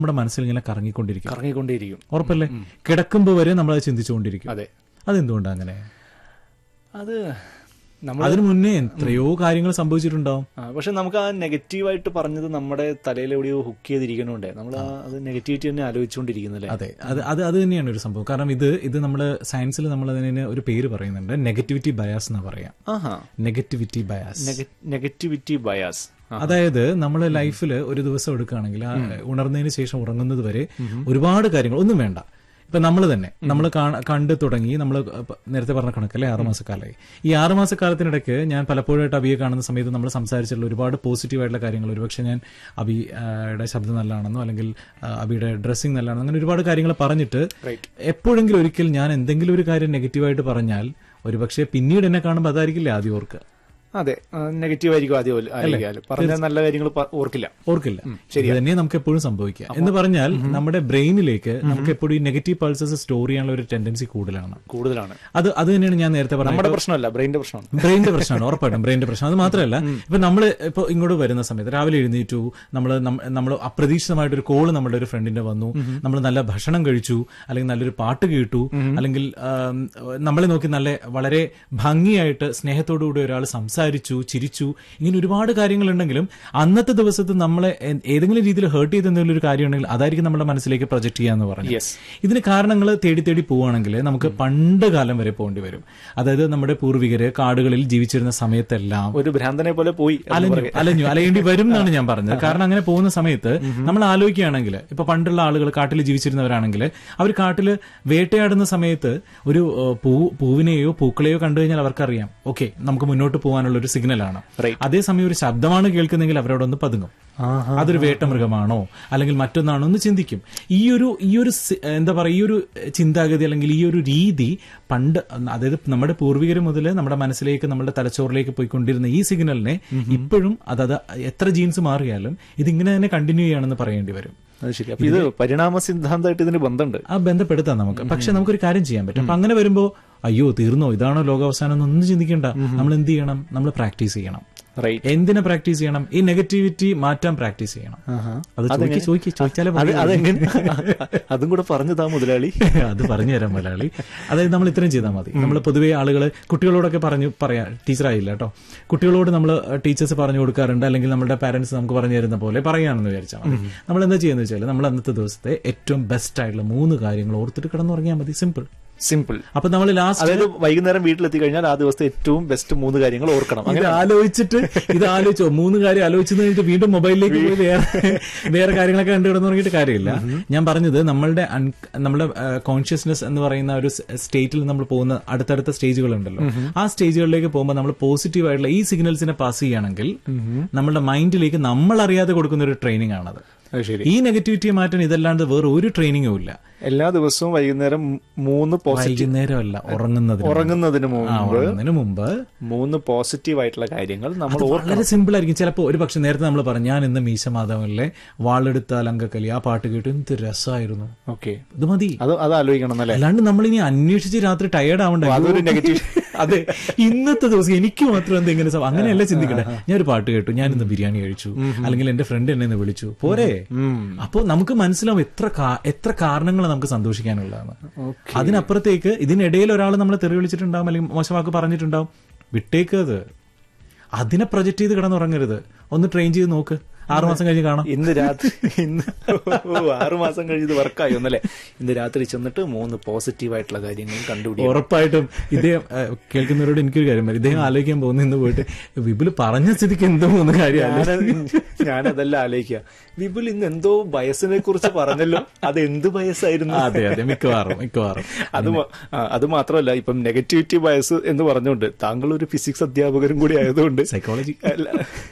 നമ്മുടെ മനസ്സിൽ ഇങ്ങനെ കറങ്ങിക്കൊണ്ടിരിക്കും കറങ്ങിക്കൊണ്ടേയിരിക്കും ഉറപ്പല്ലേ കിടക്കുമ്പോൾ വരെ നമ്മൾ അത് ചിന്തിച്ചുകൊണ്ടിരിക്കും അതെ അതെന്തുകൊണ്ടാണ് അങ്ങനെ അത് നമ്മൾ അതിനു മുന്നേ എത്രയോ കാര്യങ്ങൾ സംഭവിച്ചിട്ടുണ്ടാവും പക്ഷെ നമുക്ക് ആ നെഗറ്റീവായിട്ട് പറഞ്ഞത് നമ്മുടെ തലയിൽ എവിടെയോ ഹുക്ക് ചെയ്തിരിക്കണോണ്ടേ നമ്മൾ ആ അത് നെഗറ്റിവിറ്റി തന്നെ ആലോചിച്ചുകൊണ്ടിരിക്കുന്നല്ലേ അതെ അത് അത് അത് തന്നെയാണ് ഒരു സംഭവം കാരണം ഇത് ഇത് നമ്മൾ സയൻസിൽ നമ്മൾ അതിന് ഒരു പേര് പറയുന്നുണ്ട് നെഗറ്റിവിറ്റി ബയാസ് എന്ന് പറയാം ആഹാ നെഗറ്റിവിറ്റി ബയാസ് നെഗറ്റിവിറ്റി ബയാസ് അതായത് നമ്മൾ ലൈഫിൽ ഒരു ദിവസം എടുക്കുകയാണെങ്കിൽ ആ ഉണർന്നതിന് ശേഷം ഉറങ്ങുന്നത് വരെ ഒരുപാട് കാര്യങ്ങൾ ഒന്നും വേണ്ട ഇപ്പൊ നമ്മൾ തന്നെ നമ്മൾ കണ്ടു തുടങ്ങി നമ്മൾ നേരത്തെ പറഞ്ഞ കണക്കല്ലേ ആറുമാസക്കാലമായി ഈ ആറുമാസക്കാലത്തിനിടയ്ക്ക് ഞാൻ പലപ്പോഴായിട്ട് അബിയെ കാണുന്ന സമയത്ത് നമ്മൾ സംസാരിച്ചിട്ടുള്ള ഒരുപാട് പോസിറ്റീവ് ആയിട്ടുള്ള കാര്യങ്ങൾ ഒരുപക്ഷെ ഞാൻ അബിയുടെ ശബ്ദം നല്ലതാണെന്നോ അല്ലെങ്കിൽ ആ, അബിയുടെ ഡ്രസ്സിങ് നല്ലതാണെന്നോ അങ്ങനെ ഒരുപാട് കാര്യങ്ങൾ പറഞ്ഞിട്ട് Right. എപ്പോഴെങ്കിലും ഒരിക്കൽ ഞാൻ എന്തെങ്കിലും ഒരു കാര്യം നെഗറ്റീവായിട്ട് പറഞ്ഞാൽ ഒരുപക്ഷെ പിന്നീട് എന്നെ കാണുമ്പോൾ അതായിരിക്കില്ലേ ആദ്യം ഓർക്കുക അതെ നെഗറ്റീവ് ആയിരിക്കും ആദ്യം ആയിരിക്കും പറഞ്ഞ നല്ല കാര്യങ്ങൾ ഓർക്കില്ല ഓർക്കില്ല ഇത് തന്നെ നമുക്ക് എപ്പോഴും സംഭവിക്കുക എന്ന് പറഞ്ഞാൽ നമ്മുടെ ബ്രെയിനിലേക്ക് നമുക്ക് എപ്പോഴും ഈ നെഗറ്റീവ് പൾസസ് സ്റ്റോർ ചെയ്യാനുള്ള ഒരു ടെൻഡൻസി കൂടുതലാണ് കൂടുതലാണ് അത് അത് തന്നെയാണ് ഞാൻ നേരത്തെ പറഞ്ഞത് നമ്മുടെ പ്രശ്നമല്ല ബ്രെയിന്റെ പ്രശ്നമാണ് ബ്രെയിനിന്റെ പ്രശ്നമാണ് ഉറപ്പായിട്ടും ബ്രെയിനിന്റെ പ്രശ്നം അത് മാത്രമല്ല ഇപ്പൊ നമ്മൾ ഇപ്പൊ ഇങ്ങോട്ട് വരുന്ന സമയത്ത് രാവിലെ എഴുന്നേറ്റു നമ്മൾ നമ്മൾ അപ്രതീക്ഷിതമായിട്ട് ഒരു കോള് നമ്മുടെ ഒരു ഫ്രണ്ടിന്റെ വന്നു നമ്മൾ നല്ല ഭക്ഷണം കഴിച്ചു അല്ലെങ്കിൽ നല്ലൊരു പാട്ട് കേട്ടു അല്ലെങ്കിൽ ആം, നമ്മളെ നോക്കി നല്ല വളരെ ഭംഗിയായിട്ട് സ്നേഹത്തോടു കൂടി ഒരാൾ സംസാരിച്ചു ചിരിച്ചു ഇങ്ങനെ ഒരുപാട് കാര്യങ്ങളുണ്ടെങ്കിലും അന്നത്തെ ദിവസത്ത് നമ്മളെ എ- ഏതെങ്കിലും രീതിയിൽ ഹേർട്ട് ചെയ്ത എന്തെങ്കിലും ഒരു കാര്യം ഉണ്ടെങ്കിൽ അതായിരിക്കും നമ്മുടെ മനസ്സിലേക്ക് പ്രൊജക്ട് ചെയ്യാന്ന് പറഞ്ഞു യെസ് ഇതിന് കാരണങ്ങൾ തേടി തേടി പോവുകയാണെങ്കിൽ നമുക്ക് പണ്ട് കാലം വരെ പോകേണ്ടി വരും അതായത് നമ്മുടെ പൂർവികര് കാടുകളിൽ ജീവിച്ചിരുന്ന സമയത്തെല്ലാം ഒരു ഭ്രാന്തനെ പോലെ പോയി എന്ന് അലഞ്ഞു പറയും. അലഞ്ഞു അലയേണ്ടി വരും എന്നാണ് ഞാൻ പറഞ്ഞത് കാരണം അങ്ങനെ പോകുന്ന സമയത്ത് നമ്മൾ ആലോചിക്കുകയാണെങ്കിൽ ഇപ്പൊ പണ്ടുള്ള ആളുകൾ കാട്ടിൽ ജീവിച്ചിരുന്നവരാണെങ്കിൽ അവർ കാട്ടിൽ വേട്ടയാടുന്ന സമയത്ത് ഒരു ഏഹ്, പൂ പൂവിനെയോ പൂക്കളെയോ കണ്ടു കഴിഞ്ഞാൽ അവർക്കറിയാം ഓക്കെ നമുക്ക് മുന്നോട്ട് പോകാനുള്ള ഒരു സിഗ്നലാണ് Right. അതേസമയം ഒരു ശബ്ദമാണ് കേൾക്കുന്നെങ്കിൽ അവരോടൊന്ന് പതുങ്ങും അതൊരു വേട്ടമൃഗമാണോ അല്ലെങ്കിൽ മറ്റൊന്നാണോ എന്ന് ചിന്തിക്കും ഈ ഒരു ഈ ഒരു സി- എന്താ പറയുക ഈ ഒരു ചിന്താഗതി അല്ലെങ്കിൽ ഈ ഒരു രീതി പണ്ട് അതായത് നമ്മുടെ പൂർവികർ മുതൽ നമ്മുടെ മനസ്സിലേക്ക് നമ്മുടെ തലച്ചോറിലേക്ക് പോയിക്കൊണ്ടിരുന്ന ഈ സിഗ്നലിനെ ഇപ്പോഴും അതത് എത്ര ജീൻസ് മാറിയാലും ഇതിങ്ങനെ തന്നെ കണ്ടിന്യൂ ചെയ്യണമെന്ന് പറയേണ്ടി വരും അത് ശരി അപ്പൊ ഇത് പരിണാമ സിദ്ധാന്തമായിട്ട് ഇതിന് ബന്ധമുണ്ട് ആ ബന്ധപ്പെടുത്താം നമുക്ക് പക്ഷെ നമുക്കൊരു കാര്യം ചെയ്യാൻ പറ്റും അപ്പൊ അങ്ങനെ വരുമ്പോ അയ്യോ തീർന്നോ ഇതാണോ ലോകാവസാനം എന്നൊന്നും ചിന്തിക്കണ്ട നമ്മൾ എന്ത് ചെയ്യണം നമ്മൾ പ്രാക്ടീസ് ചെയ്യണം റൈറ്റ് എന്തിനെ പ്രാക്ടീസ് ചെയ്യണം ഈ നെഗറ്റിവിറ്റി മാറ്റാൻ പ്രാക്ടീസ് ചെയ്യണം അത് ചോദിക്ക് ചോദിക്ക് ചോദിച്ചാലേ അത് പറയൂ. അതെങ്ങനെ അതും കൂടെ പറഞ്ഞു താ മുതലാളി അത് പറഞ്ഞു തരാം മലയാളി അതായത് നമ്മൾ ഇത്രയും ചെയ്താൽ മതി നമ്മൾ പൊതുവെ ആളുകൾ കുട്ടികളോടൊക്കെ പറഞ്ഞു പറയാം ടീച്ചറായില്ല കേട്ടോ കുട്ടികളോട് നമ്മൾ ടീച്ചേഴ്സ് പറഞ്ഞു കൊടുക്കാറുണ്ട് അല്ലെങ്കിൽ നമ്മുടെ പാരന്റ്സ് നമുക്ക് പറഞ്ഞു തരുന്ന പോലെ പറയാണെന്ന് വിചാരിച്ചാൽ മതി നമ്മൾ എന്താ ചെയ്യുന്നത് വെച്ചാൽ നമ്മൾ അന്നത്തെ ദിവസത്തെ ഏറ്റവും ബെസ്റ്റ് ആയിട്ടുള്ള മൂന്ന് കാര്യങ്ങൾ ഓർത്തിട്ട് കിടന്നുറങ്ങിയാൽ മതി സിമ്പിൾ സിമ്പിൾ അപ്പൊ നമ്മൾ ലാസ്റ്റ് അതായത് വൈകുന്നേരം വീട്ടിലെത്തി കഴിഞ്ഞാൽ ആ ദിവസത്തെ ഏറ്റവും ബെസ്റ്റ് മൂന്ന് കാര്യങ്ങൾ ഓർക്കണം ഇത് അങ്ങനെ ആലോചിച്ചിട്ട് ഇത് ആലോചിച്ചോ മൂന്ന് കാര്യം ആലോചിച്ചു കഴിഞ്ഞിട്ട് വീണ്ടും മൊബൈലിലേക്ക് പോയി വേറെ വേറെ കാര്യങ്ങളൊക്കെ കണ്ടു കിടന്നു തുടങ്ങിയിട്ട് കാര്യമില്ല ഞാൻ പറഞ്ഞത് നമ്മളുടെ un- നമ്മുടെ കോൺഷ്യസ്നെസ് എന്ന് പറയുന്ന ഒരു സ്റ്റേറ്റിൽ നമ്മൾ പോകുന്ന അടുത്തടുത്ത സ്റ്റേജുകൾ ഉണ്ടല്ലോ ആ സ്റ്റേജുകളിലേക്ക് പോകുമ്പോൾ നമ്മൾ പോസിറ്റീവ് ആയിട്ടുള്ള ഈ സിഗ്നൽസിനെ പാസ് ചെയ്യുകയാണെങ്കിൽ നമ്മുടെ മൈൻഡിലേക്ക് നമ്മൾ അറിയാതെ കൊടുക്കുന്ന ഒരു ട്രെയിനിങ് ആണത് അത് ശരി ഈ നെഗറ്റിവിറ്റിയെ മാറ്റാൻ ഇതല്ലാണ്ട് വേറെ ഒരു ട്രെയിനിങ്ങും ഇല്ല എല്ലാ ദിവസവും വൈകുന്നേരം മൂന്ന് പോസിറ്റീവ് വൈകുന്നേരമല്ല ഉറങ്ങുന്നതിന് മുമ്പ്. ഉറങ്ങുന്നതിന് ആ, മുമ്പ് ഉറങ്ങുന്നതിന് മുമ്പ് മൂന്ന് പോസിറ്റീവ് ആയിട്ടുള്ള കാര്യങ്ങൾ നമ്മൾ അത് ഓർക്കണം വളരെ സിമ്പിൾ ആയിരിക്കും ചിലപ്പോൾ ഒരു പക്ഷെ നേരത്തെ നമ്മൾ പറഞ്ഞു ഞാൻ ഇന്ന് മീശ മാധവനിലെ വാളെടുത്ത അലങ്കക്കലി ആ പാട്ട് കേട്ട് എന്ത് രസമായിരുന്നു ഓക്കെ ഇത് മതി അത് അത് ആലോചിക്കണം എന്നല്ലേ അല്ലാണ്ട് നമ്മൾ ഇനി അന്വേഷിച്ച് രാത്രി ടയർഡ് ആവണ്ട അതൊരു നെഗറ്റീവ് അതെ ഇന്നത്തെ ദിവസം എനിക്ക് മാത്രം എന്താ ഇങ്ങനെ സം- അങ്ങനെയല്ല ചിന്തിക്കട്ടെ ഞാൻ ഒരു പാട്ട് കേട്ടു ഞാൻ ഇന്ന് ബിരിയാണി കഴിച്ചു അല്ലെങ്കിൽ എന്റെ ഫ്രണ്ട് എന്നെ ഇന്ന് വിളിച്ചു പോരെ അപ്പൊ നമുക്ക് മനസ്സിലാവും എത്ര കാ- എത്ര കാരണങ്ങൾ നമുക്ക് സന്തോഷിക്കാനുള്ളതാണ് അതിനപ്പുറത്തേക്ക് ഇതിനിടയിൽ ഒരാൾ നമ്മളെ തെറി വിളിച്ചിട്ടുണ്ടാവും അല്ലെങ്കിൽ മോശമാക്ക് പറഞ്ഞിട്ടുണ്ടാവും വിട്ടേക്ക് അത് അതിനെ പ്രൊജക്ട് ചെയ്ത് കിടന്നുറങ്ങരുത് ഒന്ന് ട്രെയിൻ ചെയ്ത് നോക്ക് ആറു മാസം കഴിഞ്ഞ് കാണാം ഇന്ന് രാത്രി ഇന്ന് ഓ, ആറു മാസം കഴിഞ്ഞത് വർക്കായി ഒന്നല്ലേ ഇന്ന് രാത്രി ചെന്നിട്ട് മൂന്ന് പോസിറ്റീവ് ആയിട്ടുള്ള കാര്യങ്ങൾ കണ്ടുപിടിക്കും ഉറപ്പായിട്ടും ഇദ്ദേഹം ഏഹ്, കേൾക്കുന്നവരോട് എനിക്കൊരു കാര്യം പറയും ഇദ്ദേഹം ആലോചിക്കാൻ പോകുന്ന ഇന്ന് പോയിട്ട് വിപുല് പറഞ്ഞ സ്ഥിതിക്ക് എന്തോ മൂന്ന് കാര്യമല്ല ഞാനതല്ല ആലോചിക്കുക വിപുൽ ഇന്ന് എന്തോ ബയസിനെ കുറിച്ച് പറഞ്ഞല്ലോ അത് എന്ത് ബയസായിരുന്നു അതെ അതെ മിക്കവാറും മിക്കവാറും അത് മ- ആ, അത് മാത്രമല്ല ഇപ്പം നെഗറ്റിവിറ്റി ബയസ് എന്ന് പറഞ്ഞുകൊണ്ട് താങ്കൾ ഒരു ഫിസിക്സ് അധ്യാപകരും കൂടി ആയതുകൊണ്ട് സൈക്കോളജി അല്ല.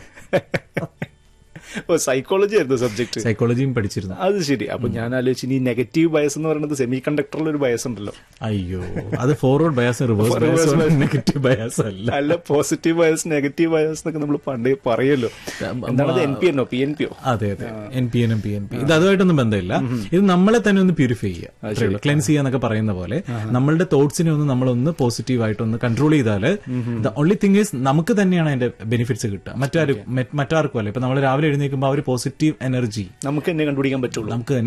ഓ സൈക്കോളജി ആയിരുന്നു സബ്ജക്ട് സൈക്കോളജിയും പഠിച്ചിരുന്നു അത് ശരി അപ്പൊ ഞാൻ ആലോചിച്ചു ഈ നെഗറ്റീവ് ബയസ് എന്ന് പറയുന്നത് സെമി കണ്ടക്ടറിൽ ഒരു ബയസ് ഉണ്ടല്ലോ അയ്യോ അത് forward bias reverse bias negative bias അല്ല അല്ല പോസിറ്റീവ് ബയസ് നെഗറ്റീവ് ബയസ് എന്നൊക്കെ നമ്മൾ പണ്ടേ പറയല്ലോ എന്താണത് എൻ പി എന്നോ പി എൻ പിയോ അതെ അതെ എൻ പി എനും പി എൻ പി ഇത് അതുമായിട്ടൊന്നും ബന്ധമില്ല ഇത് നമ്മളെ തന്നെ ഒന്ന് പ്യൂരിഫൈ ചെയ്യുക ക്ലെൻസ് ചെയ്യുക എന്നൊക്കെ പറയുന്ന പോലെ നമ്മളുടെ തോട്ട്സിനെ ഒന്ന് നമ്മളൊന്ന് പോസിറ്റീവ് ആയിട്ടൊന്ന് കൺട്രോൾ ചെയ്താൽ ദ ഓൺലി തിങ് ഈസ് നമുക്ക് തന്നെയാണ് അതിന്റെ ബെനിഫിറ്റ്സ് കിട്ടുക മറ്റാരും മറ്റ് മറ്റാർക്കും അല്ല ഇപ്പൊ നമ്മൾ രാവിലെ എഴുന്നേറ്റ് എഴുന്നേൽക്കുമ്പോൾ ആ ഒരു പോസിറ്റീവ് എനർജി നമുക്ക് തന്നെ കണ്ടുപിടിക്കാൻ പറ്റുള്ളൂ നമുക്ക് തന്നെ